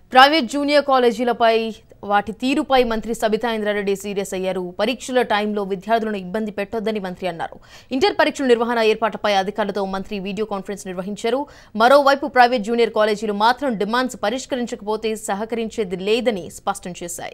private junior కాలేజీలపై వాటి తీరుపై మంత్రి సబితా ఇంద్రారెడ్డి సీరియస్ అయ్యారు పరీక్షల టైంలో విద్యార్థులను ఇబ్బంది పెట్టొద్దని మంత్రి అన్నారు ఇంటర్ పరీక్షల నిర్వహణ ఏర్పాట్లపై అధికారులతో మంత్రి వీడియో కాన్ఫరెన్స్ నిర్వహించారు మరోవైపు ప్రైవేట్ జూనియర్ కాలేజీలు మాత్రం డిమాండ్స్ పరిష్కరించకపోతే సహకరించేది లేదని స్పష్టం చేశాయి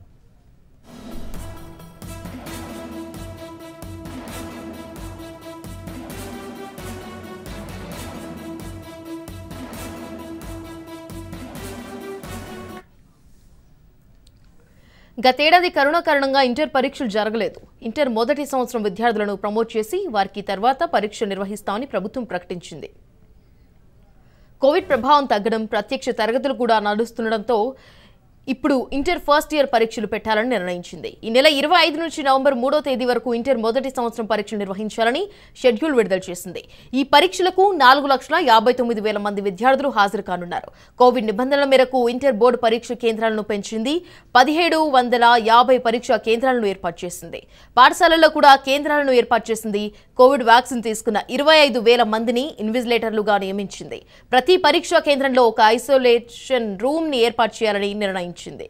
గతేడాది కరోనా కారణంగా ఇంటర్ పరీక్షలు జరగలేదు ఇంటర్ మొదటి సంవత్సరం విద్యార్థులను ప్రమోట్ చేసి వారికి తర్వాత పరీక్ష నిర్వహిస్తామని ప్రభుత్వం ప్రకటించింది కోవిడ్ ప్రభావం తగ్గడం ప్రత్యక్ష తరగతులు కూడా నడుస్తుండటంతో ఇప్పుడు ఇంటర్ ఫస్ట్ ఇయర్ పరీక్షలు పెట్టాలని నిర్ణయించింది ఈ నెల ఇరవై ఐదు నుంచి నవంబర్ మూడో తేదీ వరకు ఇంటర్ మొదటి సంవత్సరం పరీక్షలు నిర్వహించాలని షెడ్యూల్ విడుదల చేసింది ఈ పరీక్షలకు నాలుగు లక్షల యాభై తొమ్మిది వేల మంది విద్యార్థులు హాజరు కానున్నారు కోవిడ్ నిబంధనల మేరకు ఇంటర్ బోర్డు పరీక్ష కేంద్రాలను పెంచింది పదిహేడు వందల యాభై పరీక్షా కేంద్రాలను ఏర్పాటు చేసింది పాఠశాలల్లో కూడా కేంద్రాలను ఏర్పాటు చేసింది కోవిడ్ వ్యాక్సిన్ తీసుకున్న ఇరవై ఐదు వేల మందిని ఇన్విజిలేటర్లుగా నియమించింది ప్రతి పరీక్షా కేంద్రంలో ఒక ఐసోలేషన్ రూమ్ ని ఏర్పాటు చేయాలని నిర్ణయించింది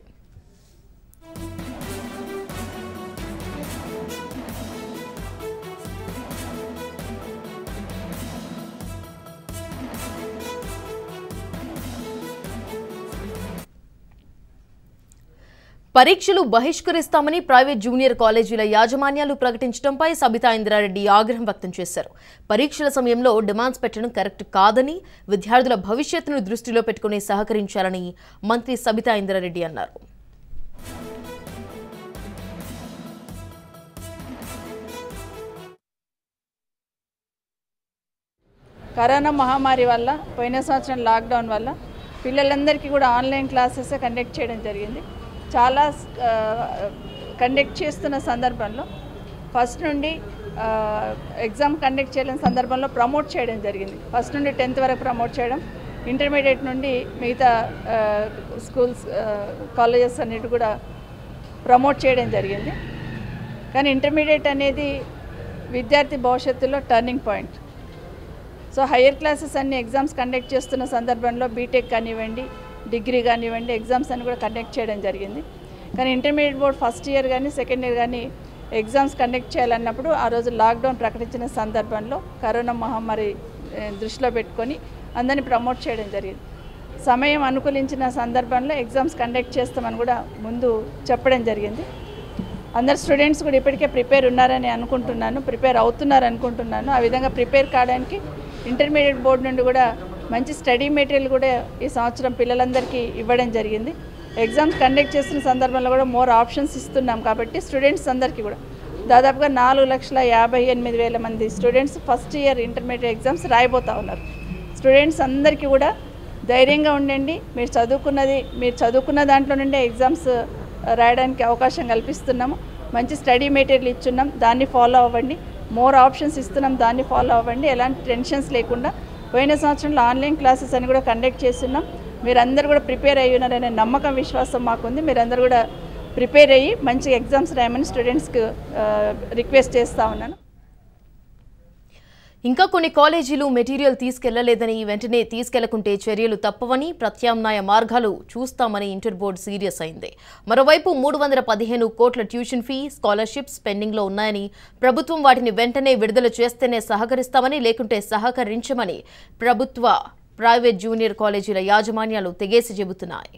పరీక్షలు బహిష్కరిస్తామని ప్రైవేట్ జూనియర్ కాలేజీల యాజమాన్యాలు ప్రకటించడంపై సబితా ఇంద్రారెడ్డి ఆగ్రహం వ్యక్తం చేశారు పరీక్షల సమయంలో డిమాండ్స్ పెట్టడం కరెక్ట్ కాదని విద్యార్థుల భవిష్యత్తును దృష్టిలో పెట్టుకుని సహకరించాలని మంత్రి సబితా ఇంద్రారెడ్డి అన్నారు కరోనా మహమ్మారి వల్ల పోయిన సంవత్సరం లాక్డౌన్ వల్ల పిల్లలందరికీ కూడా ఆన్లైన్ క్లాసెస్ కండక్ట్ చేయడం జరిగింది చాలా కండక్ట్ చేస్తున్న సందర్భంలో ఫస్ట్ నుండి ఎగ్జామ్ కండక్ట్ చేయలేని సందర్భంలో ప్రమోట్ చేయడం జరిగింది ఫస్ట్ నుండి టెన్త్ వరకు ప్రమోట్ చేయడం ఇంటర్మీడియట్ నుండి మిగతా స్కూల్స్ కాలేజెస్ అన్నిటి కూడా ప్రమోట్ చేయడం జరిగింది కానీ ఇంటర్మీడియట్ అనేది విద్యార్థి భవిష్యత్తులో turning point so higher classes అన్ని ఎగ్జామ్స్ కండక్ట్ చేస్తున్న సందర్భంలో బీటెక్ కానివ్వండి డిగ్రీ కానివ్వండి ఎగ్జామ్స్ అన్ని కూడా కండక్ట్ చేయడం జరిగింది కానీ ఇంటర్మీడియట్ బోర్డ్ ఫస్ట్ ఇయర్ కానీ సెకండ్ ఇయర్ కానీ ఎగ్జామ్స్ కండక్ట్ చేయాలన్నప్పుడు ఆ రోజు లాక్డౌన్ ప్రకటించిన సందర్భంలో కరోనా మహమ్మారి ఏ, దృష్టిలో పెట్టుకొని అందరినీ ప్రమోట్ చేయడం జరిగింది సమయం అనుకూలించిన సందర్భంలో ఎగ్జామ్స్ కండక్ట్ చేస్తామని కూడా ముందు చెప్పడం జరిగింది అందరు స్టూడెంట్స్ కూడా ఇప్పటికే ప్రిపేర్ ఉన్నారని అనుకుంటున్నాను ప్రిపేర్ అవుతున్నారు అనుకుంటున్నాను ఆ విధంగా ప్రిపేర్ కావడానికి ఇంటర్మీడియట్ బోర్డు నుండి కూడా మంచి స్టడీ మెటీరియల్ కూడా ఈ సంవత్సరం పిల్లలందరికీ ఇవ్వడం జరిగింది ఎగ్జామ్స్ కండక్ట్ చేస్తున్న సందర్భంలో కూడా మోర్ ఆప్షన్స్ ఇస్తున్నాం కాబట్టి స్టూడెంట్స్ అందరికీ కూడా దాదాపుగా నాలుగు లక్షల యాభై ఎనిమిది వేల మంది students first year intermediate exams రాయబోతా ఉన్నారు స్టూడెంట్స్ అందరికీ కూడా ధైర్యంగా ఉండండి మీరు చదువుకున్నది మీరు చదువుకున్న దాంట్లో నుండే ఎగ్జామ్స్ రాయడానికి అవకాశం కల్పిస్తున్నాము మంచి స్టడీ మెటీరియల్ ఇచ్చున్నాం దాన్ని ఫాలో అవ్వండి మోర్ ఆప్షన్స్ ఇస్తున్నాం దాన్ని ఫాలో అవ్వండి ఎలాంటి టెన్షన్స్ లేకుండా పోయిన సంవత్సరంలో ఆన్లైన్ క్లాసెస్ అని కూడా కండక్ట్ చేస్తున్నాం మీరందరూ కూడా ప్రిపేర్ అయ్యి ఉన్నారనే నమ్మకం విశ్వాసం మాకుంది మీరందరూ కూడా ప్రిపేర్ అయ్యి మంచి ఎగ్జామ్స్ రాయమని స్టూడెంట్స్కి రిక్వెస్ట్ చేస్తూ ఉన్నాను ఇంకా కొన్ని కాలేజీలు మెటీరియల్ తీసుకెళ్లలేదని వెంటనే తీసుకెళ్లకుంటే చర్యలు తప్పవని ప్రత్యామ్నాయ మార్గాలు చూస్తామని ఇంటర్ బోర్డు సీరియస్ అయింది మరోవైపు మూడు వందల పదిహేను కోట్ల ట్యూషన్ ఫీ స్కాలర్షిప్స్ పెండింగ్లో ఉన్నాయని ప్రభుత్వం వాటిని వెంటనే విడుదల చేస్తేనే సహకరిస్తామని లేకుంటే సహకరించమని ప్రభుత్వ ప్రైవేట్ జూనియర్ కాలేజీల యాజమాన్యాలు తెగేసి చెబుతున్నాయి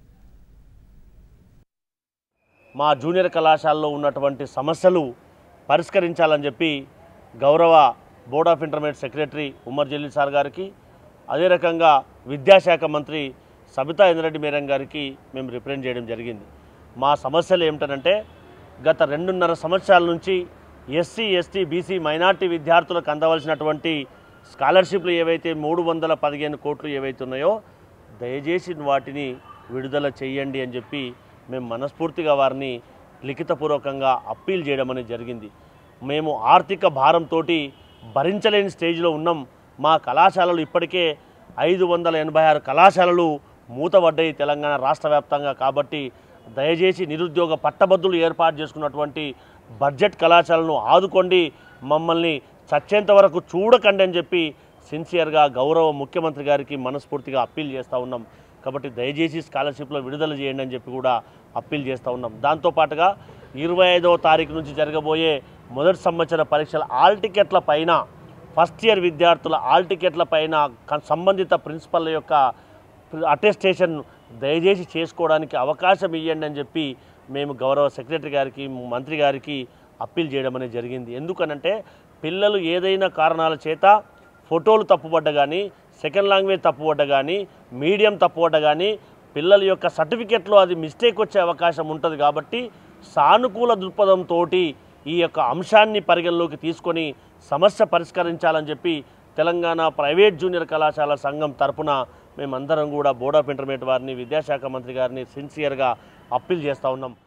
మా జూనియర్ కళాశాలలో ఉన్నటువంటి సమస్యలు పరిష్కరించాలని చెప్పి గౌరవ board of intermediate secretary Umar Jaleel sir గారికి అదే రకంగా విద్యాశాఖ మంత్రి సబితా ఇంద్రెడ్డి మేరం గారికి మేము రిప్రజెంట్ చేయడం జరిగింది మా సమస్యలు ఏమిటనంటే గత రెండున్నర సంవత్సరాల నుంచి ఎస్సీ ఎస్టీ బీసీ మైనార్టీ విద్యార్థులకు అందవలసినటువంటి స్కాలర్షిప్లు ఏవైతే మూడు వందల పదిహేను కోట్లు ఏవైతే ఉన్నాయో దయచేసి వాటిని విడుదల చేయండి అని చెప్పి మేము మనస్ఫూర్తిగా వారిని లిఖితపూర్వకంగా అప్పీల్ చేయడం అనేది జరిగింది మేము ఆర్థిక భారంతో భరించలేని స్టేజ్లో ఉన్నాం మా కళాశాలలు ఇప్పటికే ఐదు వందల ఎనభై ఆరు కళాశాలలు మూతపడ్డాయి తెలంగాణ రాష్ట్ర వ్యాప్తంగా కాబట్టి దయచేసి నిరుద్యోగ పట్టభద్రులు ఏర్పాటు చేసుకున్నటువంటి బడ్జెట్ కళాశాలను ఆదుకోండి మమ్మల్ని చచ్చేంత వరకు చూడకండి అని చెప్పి సిన్సియర్గా గౌరవ ముఖ్యమంత్రి గారికి మనస్ఫూర్తిగా అప్పీల్ చేస్తూ ఉన్నాం కాబట్టి దయచేసి స్కాలర్షిప్లో విడుదల చేయండి అని చెప్పి కూడా అప్పీల్ చేస్తూ ఉన్నాం దాంతోపాటుగా ఇరవై ఐదవ తారీఖు నుంచి జరగబోయే మొదటి సంవత్సర పరీక్షల ఆల్ టికెట్ల పైన ఫస్ట్ ఇయర్ విద్యార్థుల ఆల్ టికెట్ల పైన క- సంబంధిత ప్రిన్సిపల్ యొక్క అటెస్టేషన్ దయచేసి చేసుకోవడానికి అవకాశం ఇవ్వండి అని చెప్పి మేము గౌరవ సెక్రటరీ గారికి మంత్రి గారికి అప్పీల్ చేయడం అనేది జరిగింది ఎందుకనంటే పిల్లలు ఏదైనా కారణాల చేత ఫోటోలు తప్పుపడ్డ కానీ సెకండ్ లాంగ్వేజ్ తప్పుపడ్డ కానీ మీడియం తప్పుపడ్డ కానీ పిల్లల యొక్క సర్టిఫికెట్లో అది మిస్టేక్ వచ్చే అవకాశం ఉంటుంది కాబట్టి సానుకూల దృక్పథంతో ఈ యొక్క అంశాన్ని పరిగణలోకి తీసుకొని సమస్య పరిష్కరించాలని చెప్పి తెలంగాణ ప్రైవేట్ జూనియర్ కళాశాల సంఘం తరపున మేమందరం కూడా బోర్డ్ ఆఫ్ ఇంటర్మీడియట్ వారిని విద్యాశాఖ మంత్రి గారిని సిన్సియర్గా అప్పీల్ చేస్తూ ఉన్నాం